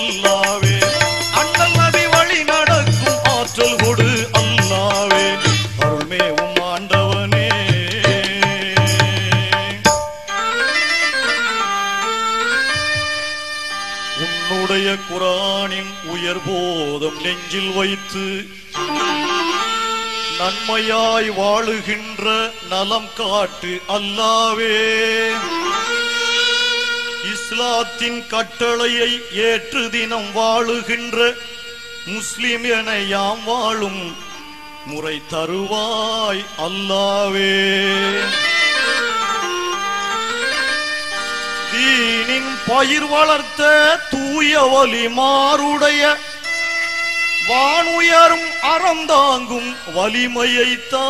அல்லாவே அண்ணல் நபி வழி நடக்கும் ஆற்றல் கொடு அல்லாவே அருள்மேவும் ஆண்டவனே உன்னுடைய குரானின் உயர் போதம் நெஞ்சில் வைத்து நன்மையாய் வாழுகின்ற நலம் காட்டு அல்லாவே இஸ்லாத்தின் கட்டளையை ஏற்று தினம் வாழுகின்ற முஸ்லிம் என யாம் வாழும் முறை தருவாய் அல்லாவே தீனின் பயிர் வளர்த்த தூய வலி மாறுடைய வானுயரும் அறம் தாங்கும் வலிமையை தா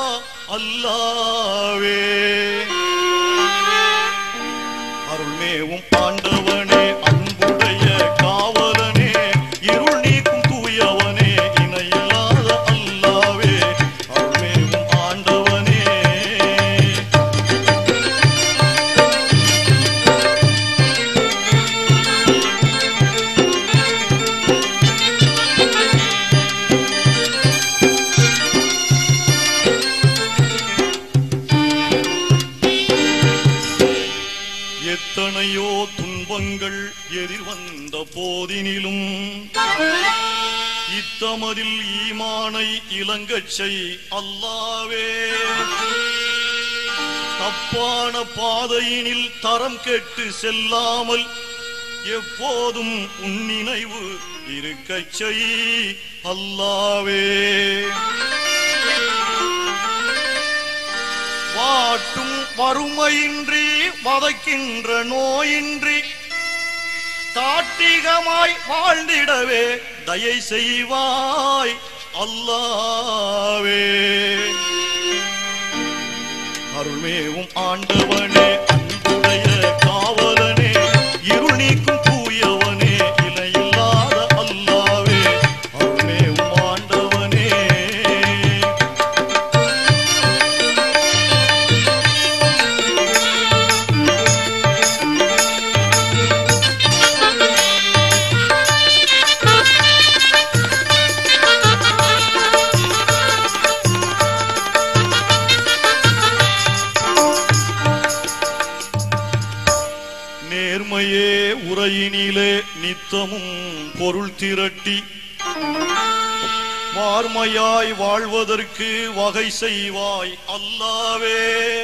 அல்லாவே அருள்மேவும் ஆண்டவனே அன்புடைய காவலனே இருள் நீக்கும் தூயவனே இணையில்லாத அல்லாவே அருள்மேவும் ஆண்டவனே எத்தனையோ துன்பங்கள் எதிர்வந்த போதினிலும் இத்தமதில் ஈமானை இளங்கச் செய் அல்லாவே தப்பான பாதையினில் தரம் கெட்டு செல்லாமல் எப்போதும் உன் நினைவு இருக்கச் செய் அல்லாவே வாட்டும் வறுமையின்றி வதைக்கின்ற நோயின்றி தாட்டிகமாய் வாழ்ந்திடவே தயை செய்வாய் அல்லாவே அருள்மேவும் ஆண்டவனே அன்புடைய காவலனே இருள் நீக்கும் தூயவனே இலையில்லாத அல்லாவே அருள்மேவும் ஆண்டவனே நேர்மையே உரையினிலே நித்தமும் பொருள் திரட்டி வார்மையாய் வாழ்வதற்கு வகை செய்வாய் அல்லாவே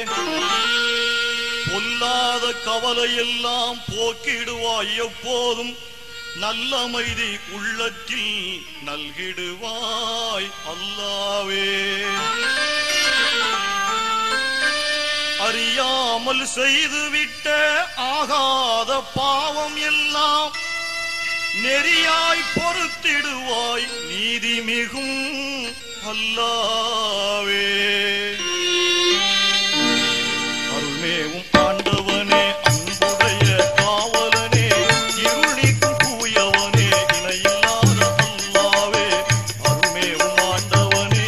பொல்லாத கவலையெல்லாம் போக்கிடுவாய் எப்போதும் நல்லமைதி உள்ளத்தில் நல்கிடுவாய் அல்லாவே அறியாமல் செய்துவிட்ட ஆகாத பாவம் எல்லாம் நெறியாய் பொறுத்திடுவாய் நீதி மிகும் அல்லாவே அருள்மேவும் ஆண்டவனே அன்புடைய காவலனே இருளிக்கும் தூயவனே இணையில்லாத அல்லாவே அருள்மேவும் ஆண்டவனே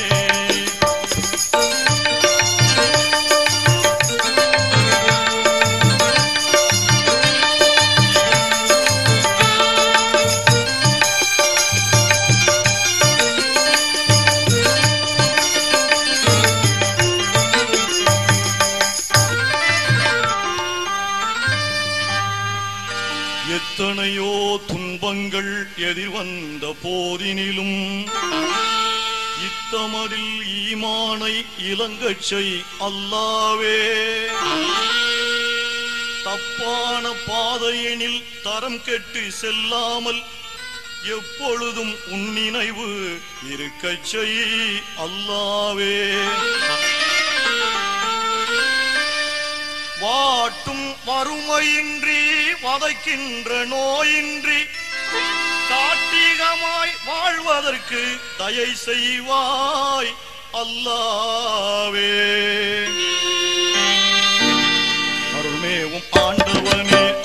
எத்தனையோ துன்பங்கள் எதிர்வந்த போதினிலும் இத்தமதில் ஈமானை இளங்கச் செய் அல்லாவே தப்பான பாதையெனில் தரம் கெட்டு செல்லாமல் எப்பொழுதும் உன் நினைவு இருக்கச் செய் அல்லாவே வாட்டும் வறுமையின்றி வதைக்கின்ற நோயின்றி காட்டிகமாய் வாழ்வதற்கு தயை செய்வாய் அல்லாவே அருள்மேவும் ஆண்டவனே